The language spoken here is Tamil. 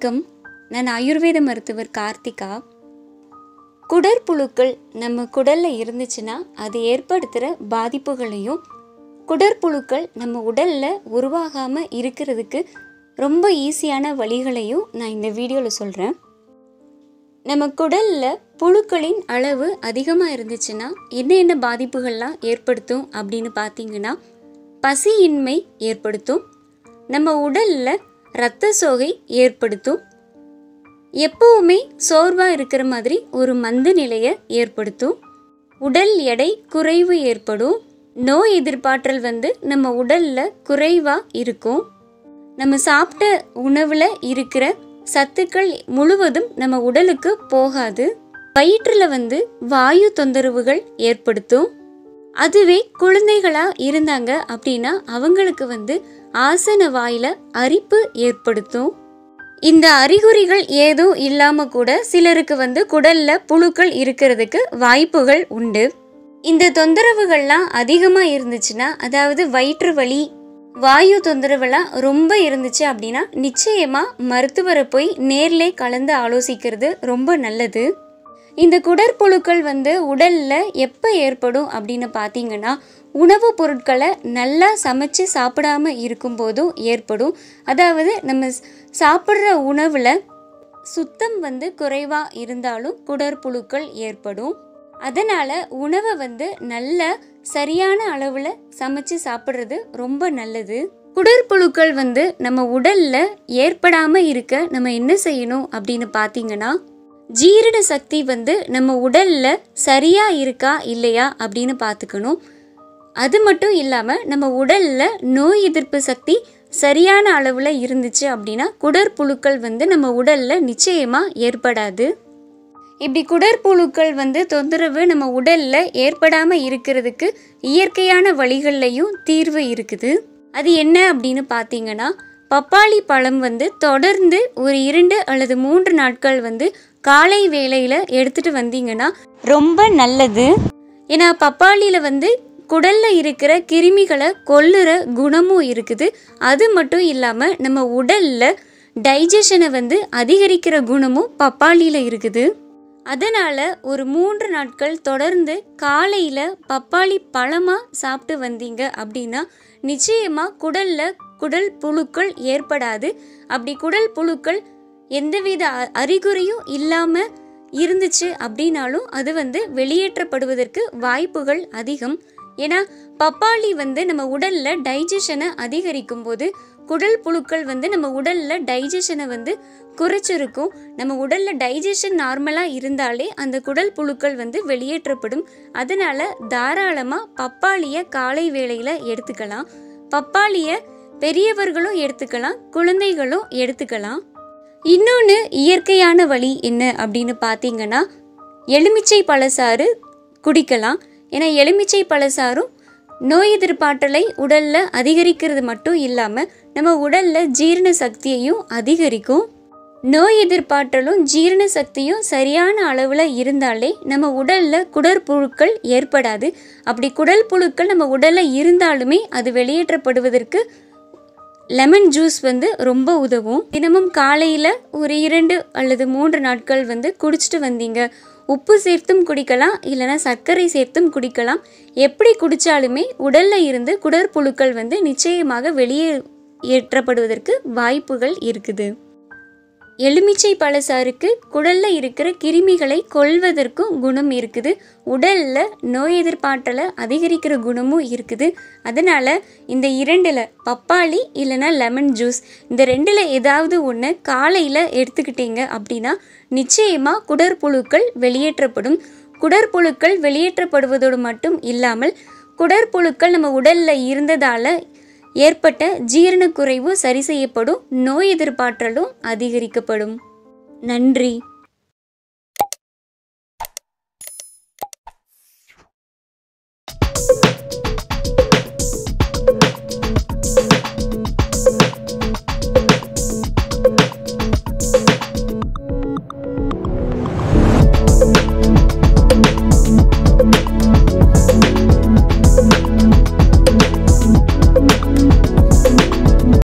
வணக்கம் நான் ஆயுர்வேத மருத்துவர் கார்த்திகா குடற்புழுக்கள் நம்ம குடலில் இருந்துச்சுன்னா அது ஏற்படுத்துகிற பாதிப்புகளையும் குடற்புழுக்கள் நம்ம உடலில் உருவாகாமல் இருக்கிறதுக்கு ரொம்ப ஈஸியான வழிகளையும் நான் இந்த வீடியோவில் சொல்கிறேன் நம்ம குடலில் புழுக்களின் அளவு அதிகமாக இருந்துச்சுன்னா என்ன என்ன பாதிப்புகள்லாம் ஏற்படுத்தும் அப்படின்னு பார்த்தீங்கன்னா பசியின்மை ஏற்படுத்தும் நம்ம உடலில் இரத்த சோகை ஏற்படுத்தும் எப்பவுமே சோர்வாக இருக்கிற மாதிரி ஒரு மந்த நிலையை ஏற்படுத்தும் உடல் எடை குறைவு ஏற்படும் நோய் எதிர்ப்பாற்றல் வந்து நம்ம உடலில் குறைவாக இருக்கும் நம்ம சாப்பிட்ட உணவில் இருக்கிற சத்துக்கள் முழுவதும் நம்ம உடலுக்கு போகாது வயிற்றில் வந்து வாயு தொந்தரவுகள் ஏற்படுத்தும் அதுவே குழந்தைகளாக இருந்தாங்க அப்படின்னா அவங்களுக்கு வந்து ஆசன வாயில அரிப்பு ஏற்படுத்தும் இந்த அறிகுறிகள் ஏதும் இல்லாமல் கூட சிலருக்கு வந்து குடல்ல புழுக்கள் இருக்கிறதுக்கு வாய்ப்புகள் உண்டு இந்த தொந்தரவுகள்லாம் அதிகமாக இருந்துச்சுன்னா அதாவது வயிற்று வலி வாயு தொந்தரவுலாம் ரொம்ப இருந்துச்சு அப்படின்னா நிச்சயமாக மருத்துவரை போய் நேர்லே கலந்து ஆலோசிக்கிறது ரொம்ப நல்லது இந்த குடற்புழுக்கள் வந்து உடலில் எப்போ ஏற்படும் அப்படின்னு பார்த்தீங்கன்னா உணவுப் பொருட்களை நல்லா சமைச்சு சாப்பிடாம இருக்கும்போதும் ஏற்படும் அதாவது நம்ம ஸ்- சாப்பிட்ற உணவில் சுத்தம் வந்து குறைவாக இருந்தாலும் குடற்புழுக்கள் ஏற்படும் அதனால் உணவை வந்து நல்ல சரியான அளவில் சமைச்சு சாப்பிட்றது ரொம்ப நல்லது குடற்புழுக்கள் வந்து நம்ம உடலில் ஏற்படாமல் இருக்க நம்ம என்ன செய்யணும் அப்படின்னு பார்த்தீங்கன்னா ஜீரண சக்தி வந்து நம்ம உடல்ல சரியா இருக்கா இல்லையா அப்படின்னு பார்த்துக்கணும் அது மட்டும் இல்லாமல் நம்ம உடல்ல நோய் எதிர்ப்பு சக்தி சரியான அளவில் இருந்துச்சு அப்படின்னா குடற்புழுக்கள் வந்து நம்ம உடல்ல நிச்சயமா ஏற்படாது இப்படி குடற்புழுக்கள் வந்து தொந்தரவு நம்ம உடல்ல ஏற்படாம இருக்கிறதுக்கு இயற்கையான வழிகள்லையும் தீர்வு இருக்குது அது என்ன அப்படின்னு பார்த்தீங்கன்னா பப்பாளி பழம் வந்து தொடர்ந்து ஒரு இரண்டு அல்லது மூன்று நாட்கள் வந்து காலை வேளையில் எடுத்துட்டு வந்தீங்கன்னா ரொம்ப நல்லது ஏன்னா பப்பாளியில் வந்து குடல்ல இருக்கிற கிருமிகளை கொல்லுற குணமும் இருக்குது அது மட்டும் இல்லாமல் நம்ம உடல்ல டைஜஷனை வந்து அதிகரிக்கிற குணமும் பப்பாளியில் இருக்குது அதனால் ஒரு மூன்று நாட்கள் தொடர்ந்து காலையில் பப்பாளி பழமாக சாப்பிட்டு வந்தீங்க அப்படின்னா நிச்சயமாக குடலில் குடல் புழுக்கள் ஏற்படாது அப்படி குடல் புழுக்கள் எந்தவித அ- அறிகுறியும் இல்லாமல் இருந்துச்சு அப்படின்னாலும் அது வந்து வெளியேற்றப்படுவதற்கு வாய்ப்புகள் அதிகம் ஏன்னா பப்பாளி வந்து நம்ம உடல்ல டைஜஷனை அதிகரிக்கும் போது குடல் புழுக்கள் வந்து நம்ம உடல்ல டைஜஷனை வந்து குறைச்சிருக்கும் நம்ம உடல்ல டைஜஷன் நார்மலாக இருந்தாலே அந்த குடல் புழுக்கள் வந்து வெளியேற்றப்படும் அதனால தாராளமாக பப்பாளியை காலை வேளையில் எடுத்துக்கலாம் பப்பாளியை பெரியவர்களும் எடுத்துக்கலாம் குழந்தைகளும் எடுத்துக்கலாம் இன்னொன்று இயற்கையான வழி என்ன அப்படின்னு பார்த்தீங்கன்னா எலுமிச்சை பழசாறு குடிக்கலாம் ஏன்னா எலுமிச்சை பழசாறும் நோய் எதிர்ப்பாற்றலை உடலில் அதிகரிக்கிறது மட்டும் இல்லாமல் நம்ம உடலில் ஜீரண சக்தியையும் அதிகரிக்கும் நோய் எதிர்ப்பாற்றலும் ஜீரண சக்தியும் சரியான அளவில் இருந்தாலே நம்ம உடலில் குடற்புழுக்கள் ஏற்படாது அப்படி குடல் புழுக்கள் நம்ம உடலில் இருந்தாலுமே அது வெளியேற்றப்படுவதற்கு லெமன் ஜூஸ் வந்து ரொம்ப உதவும் தினமும் காலையில் ஒரு இரண்டு அல்லது மூன்று நாட்கள் வந்து குடிச்சிட்டு வந்தீங்க உப்பு சேர்த்தும் குடிக்கலாம் இல்லைன்னா சர்க்கரை சேர்த்தும் குடிக்கலாம் எப்படி குடித்தாலுமே உடலில் இருந்து குடற்புழுக்கள் வந்து நிச்சயமாக வெளியே ஏற்றப்படுவதற்கு வாய்ப்புகள் இருக்குது எலுமிச்சை பழசாருக்கு குடல்ல இருக்கிற கிருமிகளை கொல்வதற்கும் குணம் இருக்குது உடல்ல நோய் எதிர்ப்பாற்றலை அதிகரிக்கிற குணமும் இருக்குது அதனால இந்த இரண்டில் பப்பாளி இல்லைன்னா லெமன் ஜூஸ் இந்த ரெண்டில் ஏதாவது ஒன்று காலையில் எடுத்துக்கிட்டீங்க அப்படின்னா நிச்சயமாக குடற்புழுக்கள் வெளியேற்றப்படும் குடற்புழுக்கள் வெளியேற்றப்படுவதோடு மட்டும் இல்லாமல் குடற்புழுக்கள் நம்ம உடலில் இருந்ததால் ஏற்பட்ட ஜீரணக்குறைவு சரி செய்யப்படும் நோய் எதிர்ப்பாற்றலும் அதிகரிக்கப்படும் நன்றி